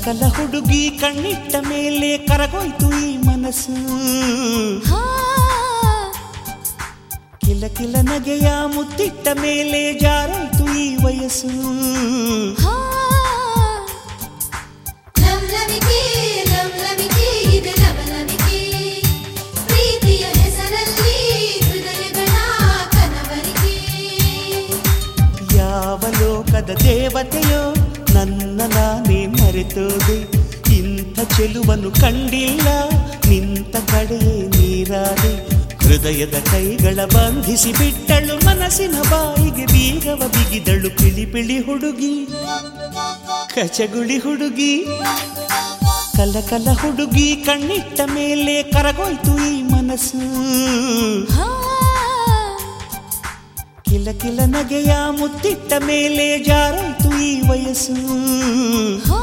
ಕಲ ಹುಡುಗಿ ಕಣ್ಣಿಟ್ಟ ಮೇಲೆ ಕರಗೋಯ್ತು ಈ ಮನಸ್ಸು ಹಾ ಕಿಲ ಕಿಲ ನಗೆಯ ಮುತ್ತಿಟ್ಟ ಮೇಲೆ ಜಾರೋಯ್ತು ಈ ವಯಸ್ಸು ಹಾ ಲವಲವಿಕೆ ಲವಲವಿಕೆ ಇದು ಲವಲವಿಕೆ ಪ್ರೀತಿಯ ಹೆಸರಲ್ಲಿ ಹೃದಯಗಳ ಕನವರಿಕೆ ಯಾವ ಲೋಕದ ದೇವತೆಯೋ ನನ್ನ ನಾನೇ ಮರೆತೋದೆ ಇಂಥ ಚೆಲುವನ್ನು ಕಂಡಿಲ್ಲ ನಿಂತ ಕಡೆಯೇ ನೀರಾದೆ ಹೃದಯದ ಕೈಗಳ ಬಂಧಿಸಿ ಬಿಟ್ಟಳು ಮನಸ್ಸಿನ ಬಾಯಿಗೆ ಬೀಗವ ಬಿಗಿದಳು ಪಿಳಿ ಪಿಳಿ ಹುಡುಗಿ ಕಚಗುಳಿ ಹುಡುಗಿ ಕಲ ಕಲ ಹುಡುಗಿ ಕಣ್ಣಿಟ್ಟ ಮೇಲೆ ಕರಗೋಯ್ತು ಈ ಮನಸ್ಸು ಹಾ ಕಿಲ ಕಿಲ ನಗೆಯ ಮುತ್ತಿಟ್ಟ ಮೇಲೆ ಜಾರೋಯ್ತು ಈ ವಯಸ್ಸು ಹಾ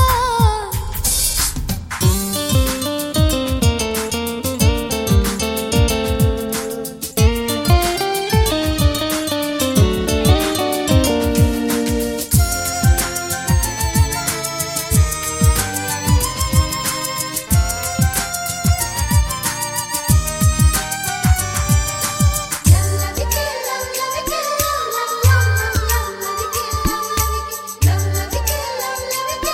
ಲವಲವಿಕೆ ಲವಲವಿಕೆ ಲವಲವಿಕೆ ಲವಲವಿಕೆ ಲವಲವಿಕೆ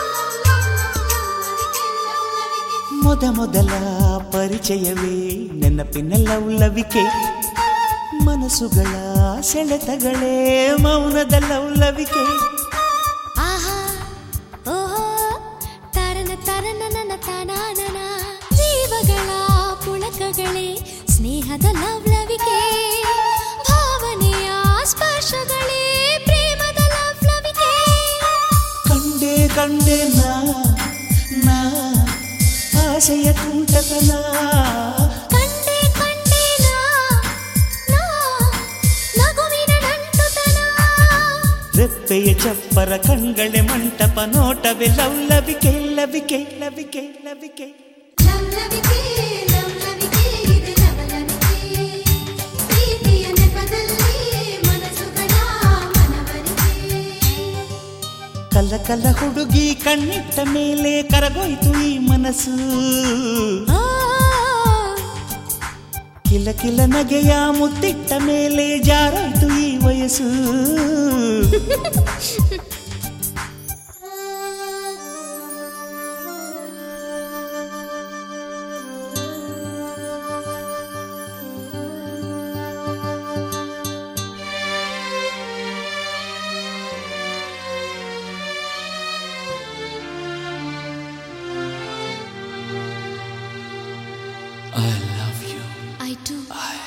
ಲವಲವಿಕೆ ಮೊದ ಮೊದಲ ಪರಿಚಯವೇ ನೆನಪಿನ ಲವ್ಲವಿಕೆ ಮನಸ್ಸುಗಳ ಸೆಳೆತಗಳೇ ಮೌನದ ಲವ್ಲವಿಕೆ ಆಹಾ ಓಹೋ ತರನ ತರನ ನನ್ನ ತನಾನನ ಜೀವಗಳ ಪುಳಕಗಳೇ ಸ್ನೇಹದ ಲವ್ಲವಿಕೆ ಭಾವನೆಯ ಸ್ಪರ್ಶಗಳೇ ಪ್ರೇಮದ ಲವ್ಲವಿಕೆ ಕಂಡೆ ಕಂಡೆ ನಾ ನಾ ಆಸೆಯ ತುಂಟತನ ಕಂಡೆ ಕಂಡೆ ನಾ ನಾ ನಗುವಿನ ನಂಟುತನ ರೆಪ್ಪೆಯ ಚಪ್ಪರ ಕಣ್ಗಳೆ ಮಂಟಪ ನೋಟವೇ ಲವ್ಲವಿಕೆ ಲವಿಕೆ ಲವಿಕೆ ಲವಿಕೆ ಲವಲವಿಕೆ ಲವಲವಿಕೆ ಇದು ಲವಲವಿಕೆ ಪ್ರೀತಿಯ ನೆಪದಲ್ಲಿ ಮನಸ್ಸುಗಳ ಮನವರಿಕೆ ಕಲ್ಲ ಕಲ್ಲ ಹುಡುಗಿ ಕಣ್ಣಿಟ್ಟ ಮೇಲೆ ಕರಗೋಯ್ತು ಈ ಮನಸ್ಸು ಆ ಕಿಲ ಕಿಲ ನಗೆಯ ಮುತ್ತಿಟ್ಟ ಮೇಲೆ ಜಾರಾಯ್ತು ಈ ವಯಸ್ಸು I do.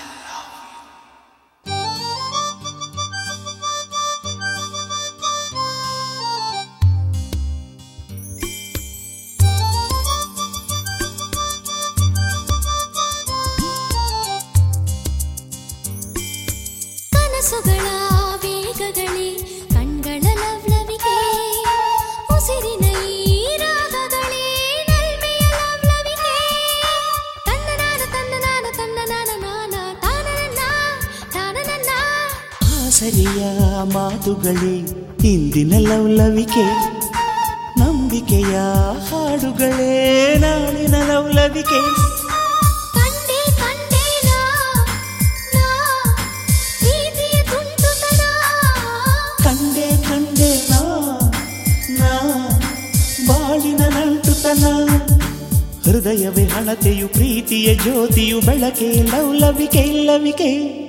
ಕನಸುಗಳ ವೇಗಗಳೇ ಕಣ್ಗಳ ಲವ್ಲವಿಕೆ ಉಸಿರಿನ ಈ ರಾಗಗಳೇ ನಲ್ಮೆಯ ಲವ್ಲವಿಕೆ ತನ್ನ ನಾನ ತನ್ನ ನಾನ ತನ್ನ ನಾನ ನಾನ ತಾನ ನನ್ನ ತಾನ ನನ್ನ ಆಸರಿಯ ಮಾತುಗಳೇ ಇಂದಿನ ಲವ್ಲವಿಕೆ ನಂಬಿಕೆಯ ಹಾಡುಗಳೇ ನಾಳಿನ ಲವ್ಲವಿಕೆ ಕಂಡೆ ಕಂಡೆ ನಾ ನಾ ಪ್ರೀತಿಯ ತುಂಟುತನ ಕಂಡೆ ಕಂಡೆ ನಾ ನಾ ಬಾಳಿನ ನಂಟುತನ ಹೃದಯವೇ ಹಣತೆಯು ಪ್ರೀತಿಯ ಜ್ಯೋತಿಯು ಬೆಳಕೆ ಲವ್ಲವಿಕೆ ಲವಿಕೆ